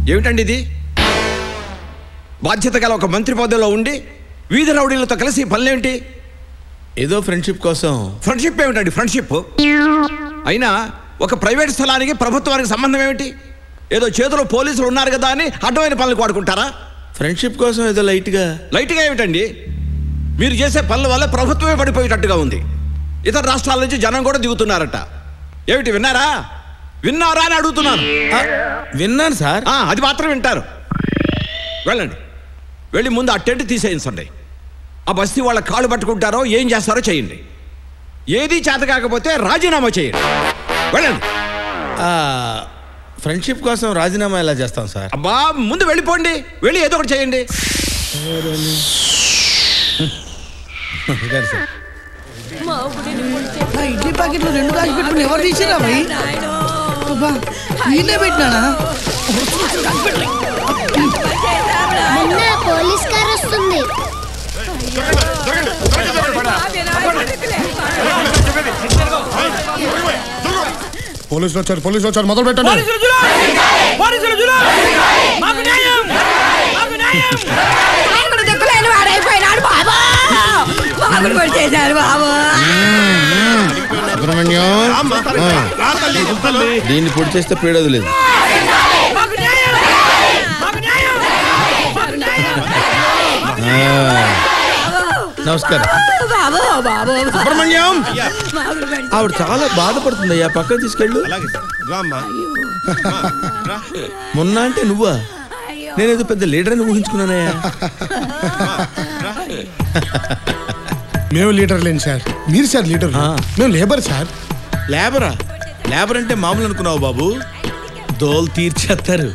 ఏమిటండి ఇది బాధ్యత గల ఒక మంత్రి పదవిలో ఉండి వీధి రౌడీలతో కలిసి ఈ పనులేంటి ఏదో ఫ్రెండ్షిప్ కోసం ఫ్రెండ్షిప్ ఏమిటండి ఫ్రెండ్షిప్ అయినా ఒక ప్రైవేట్ స్థలానికి ప్రభుత్వానికి సంబంధం ఏమిటి ఏదో చేతిలో పోలీసులు ఉన్నారు కదా అని అడ్డమైన పనులకు వాడుకుంటారా ఫ్రెండ్షిప్ కోసం ఏదో లైట్గా లైట్గా ఏమిటండి మీరు చేసే పనుల వల్ల ప్రభుత్వమే పడిపోయేటట్టుగా ఉంది ఇతర రాష్ట్రాల నుంచి జనం కూడా దిగుతున్నారట ఏమిటి విన్నారా విన్నారా అని అడుగుతున్నాను ఆ, విన్నాను సార్ ఆ, అది మాత్రం వింటారు వెళ్ళండి వెళ్ళి ముందు ఆ టెంట్ తీసేయించండి ఆ బస్తీ వాళ్ళ కాళ్ళు పట్టుకుంటారో ఏం చేస్తారో చేయండి ఏది చేత కాకపోతే రాజీనామా చేయండి వెళ్ళండి ఆ, ఫ్రెండ్షిప్ కోసం రాజీనామా ఎలా చేస్తాం సార్ అబ్బా ముందు వెళ్ళిపోండి వెళ్ళి ఏదో ఒకటి చేయండి గారు సార్ ఆ ఇడ్లీ ప్యాకెట్లు రెండు కాసి పెట్టుకుని ఎవరు తీసిరా భయ్ అబ్బా వీళ్ళే పెట్టినానా మొన్న పోలీస్ కార్ వస్తుంది పోలీసులు వచ్చారు పోలీసులు వచ్చారు మొదలు పెట్టండి ఆయన కూడా దిక్కులేని వాడైపోయినాడు బాబా బాబులు కూడా చేశారు బాబు సుబ్రహ్మణ్యం ఆ, దీన్ని పొడి చేస్తే పీడదు లేదు మాకు న్యాయం మాకు న్యాయం మాకు న్యాయం నమస్కారం బాబు బాబు సుబ్రహ్మణ్యం బాబులు పెడితే ఆవిడ చాలా బాధపడుతుంది అయ్యా పక్కన తీసుకెళ్ళు మొన్న అంటే నువ్వా నేనేదో పెద్ద లీడర్ అని ఊహించుకున్నానయ్యా మేము లీడర్ లేని సార్ మీరు సార్ లీడర్ ఆ. మేము లేబర్ సార్ లేబరా లేబర్ అంటే మామూలు అనుకున్నావు బాబు దోల్ తీర్చేస్తారు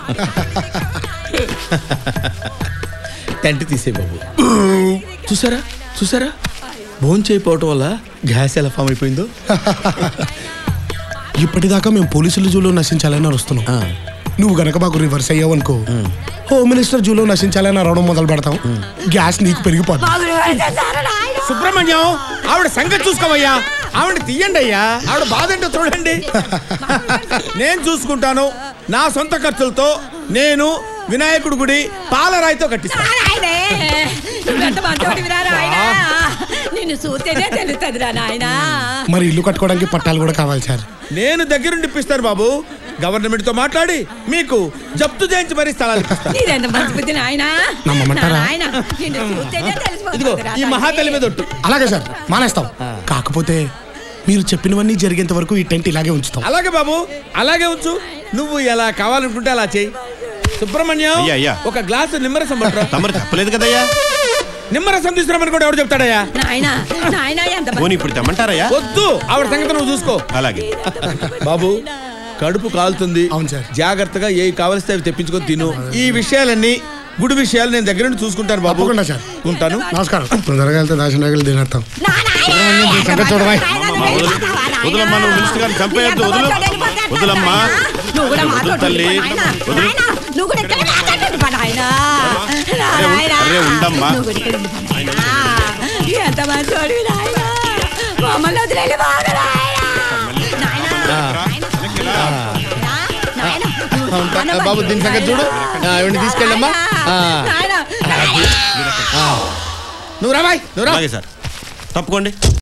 టెంట్ తీసే బాబు చూసారా చూసారా భోన్ చేయకపోవటం వల్ల గ్యాస్ ఎలా ఫామ్ అయిపోయిందో ఇప్పటిదాకా మేము పోలీసుల జూలో నశించాలని వస్తున్నాం ఆ. నువ్వు గనక మాకు రివర్స్ అయ్యావు అనుకో హోమ్ మినిస్టర్ జూలో నశించాలని అరవడం మొదలు పెడతాం గ్యాస్ నీకు పెరిగిపోతుంది బాబులు పెడితే నాయన సుబ్రహ్మణ్యం ఆవిడ సంగతి చూసుకోవయ్యా ఆవిడ తీయండి అయ్యా ఆవిడ బాధ ఏంటో చూడండి నేను చూసుకుంటాను నా సొంత ఖర్చులతో నేను వినాయకుడి గుడి పాలరాయితో కట్టిస్తాను నాయనే నువ్వెంత మంచోడివిరా నాయన నిన్ను చూస్తేనే తెలుస్తుందిరా నాయనా మరి ఇల్లు కట్టుకోవడానికి పట్టాలు కూడా కావాలి సార్ నేను దగ్గరుండి ఇప్పిస్తాను బాబు గవర్నమెంట్ తో మాట్లాడి మీకు జప్తు చేయించి మరీ స్థలాలు ఇప్పిస్తాను నీదెంత మంచి బుద్ధి నాయనా నమ్మమంటారా? నాయన నిన్ను చూస్తేనే ఇదిగో తెలిసిపోతుందిరా ఈ మహాతల్లి మీద ఒట్టు అలాగే సార్ మానేస్తాం కాకపోతే మీరు చెప్పినవన్నీ జరిగేంత వరకు ఈ టెంట్ ఇలాగే ఉంచుతాం అలాగే బాబు అలాగే ఉంచు నువ్వు ఎలా కావాలనుకుంటే అలా చేయి సుబ్రహ్మణ్యం అయ్యా, అయ్యా. ఒక గ్లాసు నిమ్మరసం పట్టురా తమరు చెప్పలేదు కదయ్యా నిమ్మరసం తీసుకురామని కూడా ఎవరు చెప్తాడయ్యా నాయనా నాయనా ఎంత పోనీ ఇప్పుడు తెమ్మంటారయ్యా వద్దు ఆవిడ సంగతి నువ్వు చూసుకో అలాగే బాబు కడుపు కాలుతుంది అవును సార్. జాగ్రత్తగా ఏ కావలిస్తే అవి తెప్పించుకొని తిను ఈ విషయాలన్నీ గుడి విషయాలు నేను దగ్గర నుండి చూసుకుంటాను బాబు తప్పకుండా సార్. ఉంటాను నమస్కారం తొందరగా వెళ్తే దాచిన నగలు తినేస్తాం నా నాయనా సంగతి చూడవా? అమ్మా, వదిలు. వదిలమ్మా నువ్వు మినిస్టర్ గారిని చంపేయద్దు వదులు వదులమ్మా నువ్వు కూడా వదులు మాట్లాడు తల్లి నాయనా వదులు నాయనా నువ్వు కూడా ఇక్కడ మాట్లాడు నాయనా నా అరే, ఉం- నాయనా అరే, ఉండమ్మా. నువ్వు కూడా ఇక్కడ ఉండు నాయనా. ఎంత మంచోడు నాయనా మమ్మల్ని వదిలేడు బాగా నాయనా నాయనా నాయనా నాయనా నువ్వు ఉంటా. చాలా బాబు దీని సంగతి చూడు ఆ, ఆవిడని తీసుకెళ్ళమ్మా ఆ. నాయనా నువ్వు రాబాయ్ నువ్వు రా అలాగే సార్ తప్పుకోండి